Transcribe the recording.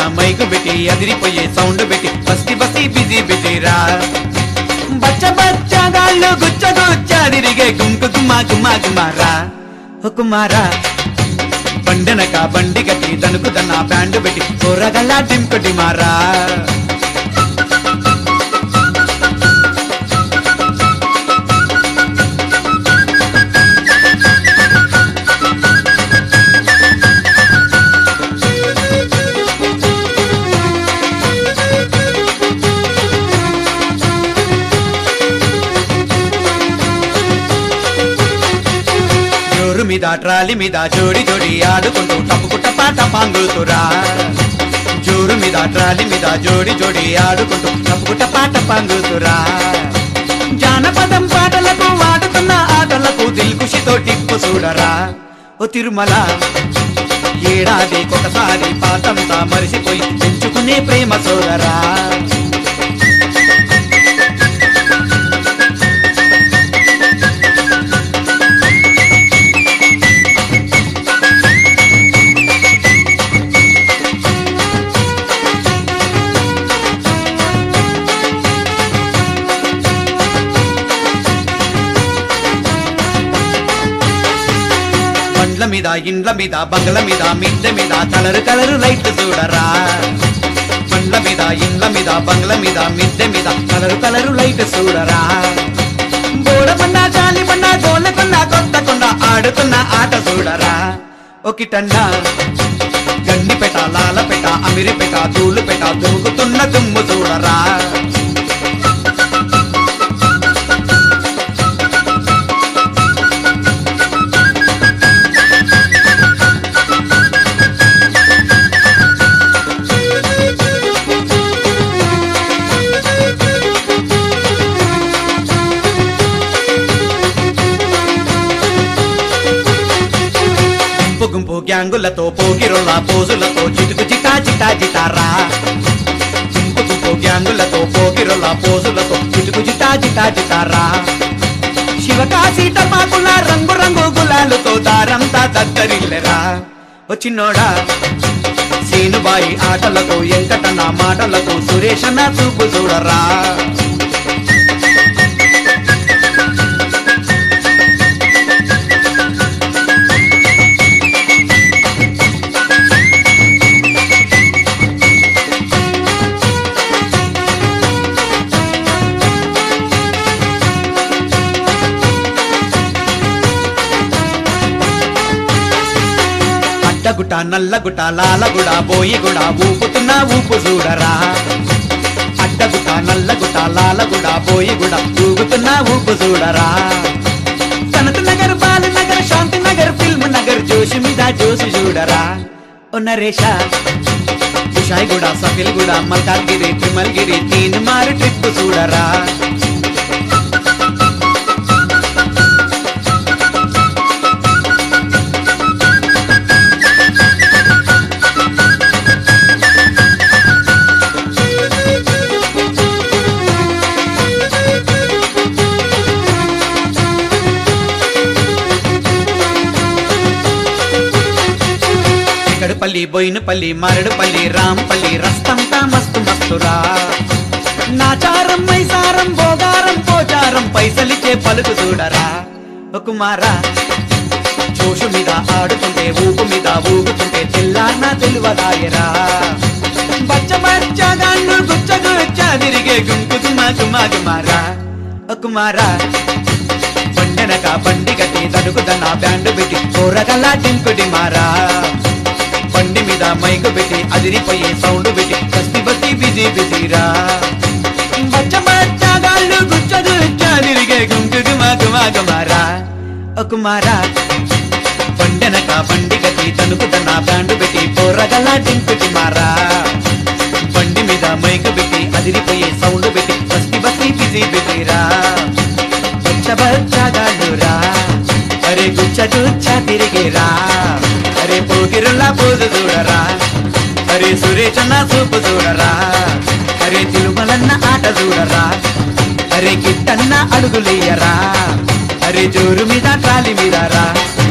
mic పెట్టి అదిరిపోయే sound పెట్టి బస్తి బస్తి బిజీ బిజీరా బచ్చ బచ్చ గాళ్ళు గుచ్చ గుచ్చ తిరిగే గుంకు గుమ్మా గుమ్మా గుమారా ఓ కుమారా బండనక బండి కట్టి దనుకు దన్న బ్యాండ్ పెట్టి కూరగల్లా డింపటి మారా జోరు మీద ట్రాలి మీద జోడి జోడి ఆడుకుంటూ తప్పుకుట్ట పాట పాంగుతురా జోరు మీద ట్రాలి మీద జోడి జోడి ఆడుకుంటూ తప్పుకుట్ట పాట పాంగుతురా జానపదం పాటలకు వాడుతున్న ఆటలకు దిల్కుషితో టిప్పు చూడరా ఓ తిరుమల ఏడాది ఒకసారి పాతంతా మరిసిపోయి పెంచుకునే ప్రేమ సోదరా బండ్ల మీద ఇండ్ల మీద బంగ్ల మీద మిద్దె మీద కలరు కలరు లైట్ చూడరా బండ్ల మీద ఇండ్ల మీద బంగ్ల మీద మిద్దె మీద కలరు కలరు లైట్ చూడరా బోడబండ జాలి బండ గోలకొండ కొత్త కొండ ఆడుతున్న ఆట చూడరా ఒకటన్నా గండిపెట లాలపెట అమిరిపెట ధూళుపెట దూకుతున్న దుమ్ము చూడరా గుంపు గుంపు గ్యాంగులతో పోగిరొల్ల పోజులతో చిటుకు చిటా చిటా చిటారా గుంపు గుంపు గ్యాంగులతో పోగిరొల్ల పోజులతో చిటుకు చిటా చిటా చిటారా శివకాశి టపాకుల రంగు రంగు గులాలతో దారంతా దద్దరిల్లెరా ఓ చిన్నోడా సీనుబాయి ఆటలతో ఎంకటన్న మాటలతో సురేషన్న చూపు చూడరా అడ్డగుట నల్లగుట లాలగుడ బోయిగుడ ఊపుతున్న ఊపు చూడరా అడ్డగుట నల్లగుట లాలగుడ బోయిగుడ ఊగుతున్న ఊపు చూడరా సనత్ నగర్ బాల నగర్ శాంతి నగర్ ఫిల్మ్ నగర్ జోషి మీద జోసి చూడరా ఓ నరేష విషాయిగూడ సఫిల్గూడ మల్కాజ్గిరి తిరుమల్గిరి తీన్ మారు ట్రిప్ చూడరా ఇక్కడపల్లి బోయినపల్లి మరడుపల్లి రాంపల్లి రస్తంతా మస్తు మస్తురా నాచారం మైసారం భోగారం పోచారం పైసలిచ్చే పలుకు చూడరా ఓ కుమారా జోషు మీద ఆడుతుంటే ఊపు మీద ఊగుతుంటే తెల్లారినా తెలివదాయరా బచ్చ బచ్చగాళ్ళు గుచ్చ గుచ్చ తిరిగే గుంకు గుమా గుమా గుమారా ఓ కుమారా బండెనక బండి గట్టి దడుకుదన్న బ్యాండ్ పెట్టి కూరగల్లా టింకుడి మారా బండి మీద మైకు పెట్టి అదిరిపోయే సౌండ్ పెట్టి బస్తి బస్తి బిజీ బిజీరా బచ్చ బచ్చగాళ్ళు గుచ్చ గుచ్చ తిరిగే గుంకు గుమా గుమా గుమారా ఓ కుమారా బండెనక బండి గట్టి తనుకుదన్న బ్యాండ్ పెట్టి కూరగల్లా టింకుడి మారా బండి మీద మైకు పెట్టి అదిరిపోయే సౌండ్ పెట్టి బస్తి బస్తి బిజీ బిజీరా బచ్చ బచ్చగాళ్ళురా అరే గుచ్చ గుచ్చ తిరిగేరా అరే పోకిరుల్లా పోజు చూడరా అరే సురేషన్న చూపు చూడరా అరే తిరుమలన్న ఆట చూడరా అరే కిట్టన్న అడుగులేయరా అరే జోరు మీద ట్రాలి మీద రా